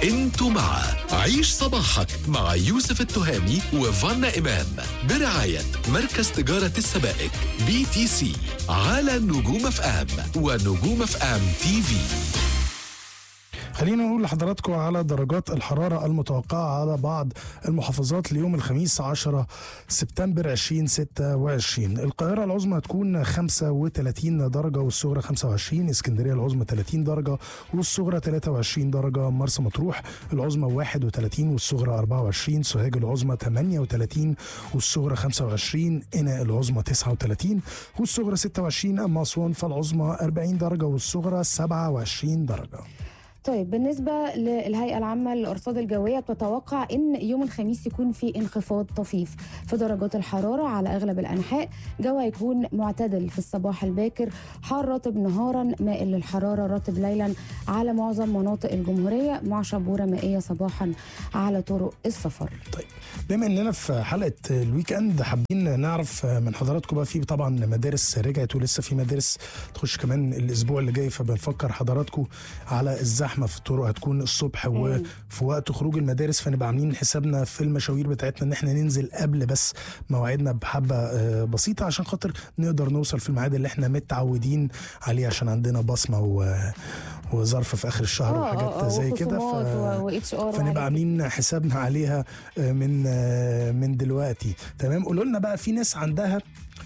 انتوا مع عيش صباحك مع يوسف التهامي وفانا إمام برعاية مركز تجارة السبائك بي تي سي على نجوم اف ام ونجوم اف ام تي في خلينا نقول لحضراتكم على درجات الحرارة المتوقعة على بعض المحافظات ليوم الخميس 10 سبتمبر 2026 القاهرة العظمى هتكون 35 درجة والصغرى 25 اسكندرية العظمى 30 درجة والصغرى 23 درجة مرسى مطروح العظمى 31 والصغرى 24 سوهاج العظمى 38 والصغرى 25 قنا العظمى 39 والصغرى 26 أما أسوان فالعظمى 40 درجة والصغرى 27 درجة طيب بالنسبة للهيئة العامة للأرصاد الجوية بتتوقع إن يوم الخميس يكون في انخفاض طفيف في درجات الحرارة على أغلب الأنحاء جو هيكون معتدل في الصباح الباكر حار رطب نهارا مائل للحرارة رطب ليلا على معظم مناطق الجمهورية مع شبورة مائية صباحا على طرق السفر طيب بما اننا في حلقه الويك اند حابين نعرف من حضراتكم بقى في طبعا مدارس رجعت ولسه في مدارس تخش كمان الاسبوع اللي جاي فبنفكر حضراتكم على الزحمه في الطرق هتكون الصبح وفي وقت خروج المدارس فنبقى عاملين حسابنا في المشاوير بتاعتنا ان احنا ننزل قبل بس مواعيدنا بحبه آه، بسيطه عشان خاطر نقدر نوصل في الميعاد اللي احنا متعودين عليه عشان عندنا بصمه و وظرف في اخر الشهر وحاجات زي كده ف... واتش ار فنبقى عاملين حسابنا عليها آه، من آه، من دلوقتي تمام قولوا لنا بقى في ناس عندها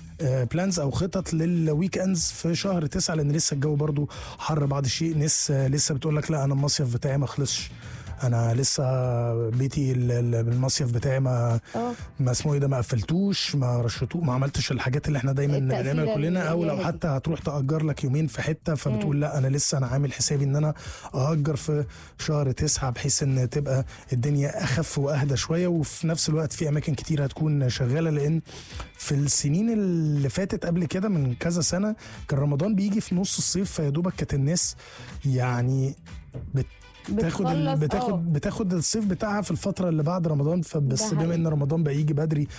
بلانز او خطط للويك اندز في شهر تسعة لان لسه الجو برضو حر بعض الشيء ناس آه، لسه بتقول لك لا انا المصيف بتاعي ما خلصش انا لسه بيتي ال- ال- المصيف بتاعي ما اه ما اسمه ايه ده ما قفلتوش ما رشتوه ما عملتش الحاجات اللي احنا دايما التقفيلة بنعملها كلنا او اللي لو هي دي. حتى هتروح تأجر لك يومين في حته فبتقول لا انا لسه انا عامل حسابي ان انا أأجر في شهر تسعة بحيث ان تبقى الدنيا اخف واهدى شويه وفي نفس الوقت في اماكن كتير هتكون شغاله لان في السنين اللي فاتت قبل كده من كذا سنه كان رمضان بيجي في نص الصيف فيا دوبك كانت الناس يعني بت بتاخد ال... بتخلص، بتاخد آه. بتاخد الصيف بتاعها في الفتره اللي بعد رمضان فبس ده بما حقيقي. ان رمضان بقى يجي بدري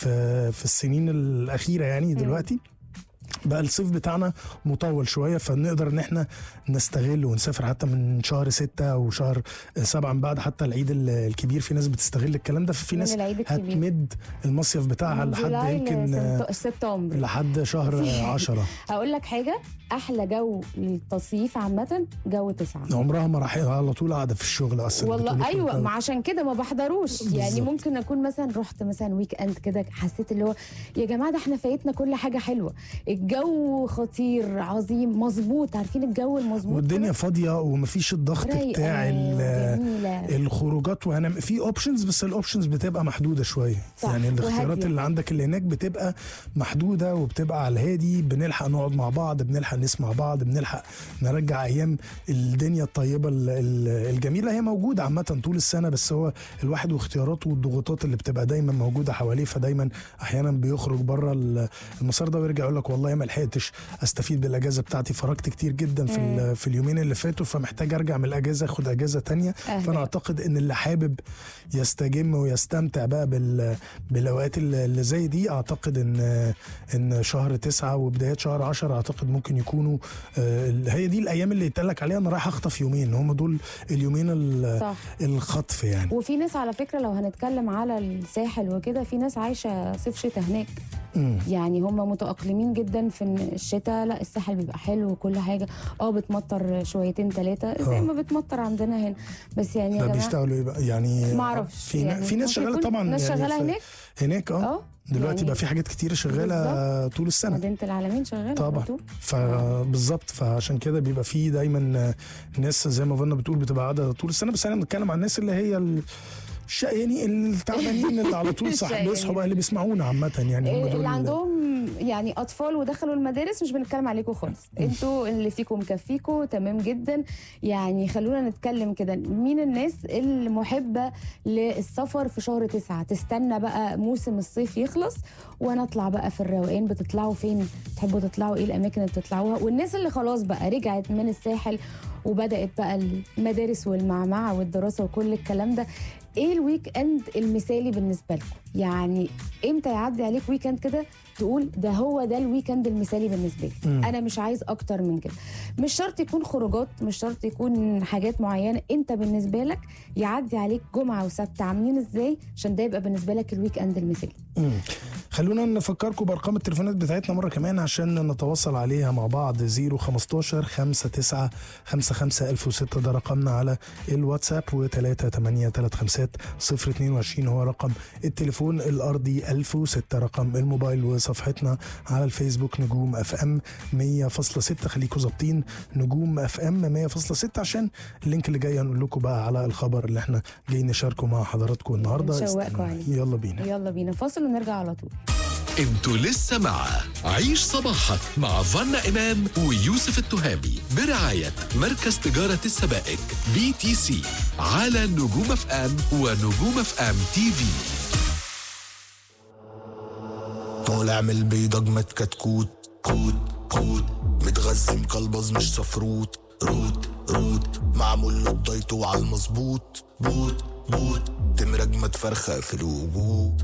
في في السنين الاخيره يعني دلوقتي بقى الصيف بتاعنا مطول شويه فنقدر ان احنا نستغل ونسافر حتى من شهر ستة او شهر سبعة من بعد حتى العيد ال- الكبير في ناس بتستغل الكلام ده ففي من ناس العيد الكبير. هتمد المصيف بتاعها من لحد جولاي يمكن آه، لسبت- سبتمبر لحد شهر عشرة هقول لك حاجة أحلى جو للتصيف عامة جو تسعة عمرها ما راح على طول قاعده في الشغل اصلا بتقول والله لك ايوه أنت- ما عشان كده ما بحضروش يعني بالظبط. ممكن اكون مثلا رحت مثلا ويك اند كده حسيت اللي هو يا جماعه ده احنا فايتنا كل حاجه حلوه الجو خطير عظيم مظبوط عارفين الجو المظبوط والدنيا كده؟ فاضيه ومفيش الضغط رايقة بتاع ال- وجميلة. الخروجات وهنعمل في اوبشنز بس الاوبشنز بتبقى محدوده شويه صح، يعني الاختيارات وهادية. اللي عندك اللي هناك بتبقى محدوده وبتبقى على الهادي بنلحق نقعد مع بعض بنلحق نسمع بعض بنلحق نرجع ايام الدنيا الطيبه ال- ال- الجميله هي موجوده عامه طول السنه بس هو الواحد واختياراته والضغوطات اللي بتبقى دايما موجوده حواليه فدايما احيانا بيخرج بره ال- المسار ده ويرجع يقول لك والله ما لحقتش استفيد بالاجازه بتاعتي فرجت كتير جدا في ال- في اليومين اللي فاتوا فمحتاج ارجع من الاجازه اخد اجازه تانية أهلا. فانا اعتقد ان اللي حابب يستجم ويستمتع بقى بال بالاوقات اللي اللي زي دي اعتقد ان ان شهر تسعة وبدايات شهر عشرة اعتقد ممكن يكونوا آه، هي دي الايام اللي يتقال لك عليها انا رايح اخطف يومين هم دول اليومين ال- صح الخطف يعني وفي ناس على فكره لو هنتكلم على الساحل وكده في ناس عايشه صيف شتاء هناك مم. يعني هم متأقلمين جدا في إن الشتاء لا الساحل بيبقى حلو وكل حاجة اه بتمطر شويتين ثلاثة زي آه. ما بتمطر عندنا هنا بس يعني يا ده جماعة بيشتغلوا ايه بقى يعني ما اعرفش في يعني في ناس ممكن شغاله يكون طبعا ناس يعني شغالة في- هناك هناك اه اه دلوقتي يعني بقى في حاجات كتيره شغاله طول السنه مدينة العالمين شغالة طبعا على طول. فبالظبط فعشان كده بيبقى في دايما ناس زي ما فانا بتقول بتبقى قاعده طول السنه بس انا بنتكلم عن الناس اللي هي ال- الشقيانين التعبانين اللي على طول صح الشقيانين. بيصحوا بقى اللي بيسمعونا عامه يعني هم إيه دول اللي عندهم يعني اطفال ودخلوا المدارس مش بنتكلم عليكم خالص انتوا اللي فيكم مكفيكم تمام جدا يعني خلونا نتكلم كده مين الناس المحبه للسفر في شهر تسعة تستنى بقى موسم الصيف يخلص وانا اطلع بقى في الروقان بتطلعوا فين تحبوا تطلعوا ايه الاماكن اللي بتطلعوها والناس اللي خلاص بقى رجعت من الساحل وبدات بقى المدارس والمعمعه والدراسه وكل الكلام ده ايه الويك اند المثالي بالنسبه لكم يعني امتى يعدي عليك ويك اند كده تقول ده هو ده الويك اند المثالي بالنسبه لي مم. انا مش عايز اكتر من كده مش شرط يكون خروجات مش شرط يكون حاجات معينه انت بالنسبه لك يعدي عليك جمعه وسبت عاملين ازاي عشان ده يبقى بالنسبه لك الويك اند المثالي مم. خلونا نفكركم بارقام التليفونات بتاعتنا مره كمان عشان نتواصل عليها مع بعض 015 59 55 1006 ده رقمنا على الواتساب و38350 022 هو رقم التليفون الارضي 1006 رقم الموبايل وصفحتنا على الفيسبوك نجوم اف ام 100.6 خليكم ظابطين نجوم اف ام 100.6 عشان اللينك اللي جاي هنقول لكم بقى على الخبر اللي احنا جايين نشاركه مع حضراتكم النهارده نشوقكم استنوا. عليه. يلا بينا يلا بينا فاصل ونرجع على طول انتوا لسه مع عيش صباحك مع فنا إمام ويوسف التهامي برعاية مركز تجارة السبائك بي تي سي على نجوم اف ام ونجوم اف ام تي في طالع من البيضة جمد كتكوت كوت كوت متغذي مكلبز مش صفروت روت روت معمول له الدايت وعلى المظبوط بوت بوت تمرة جمد فرخة في الوجود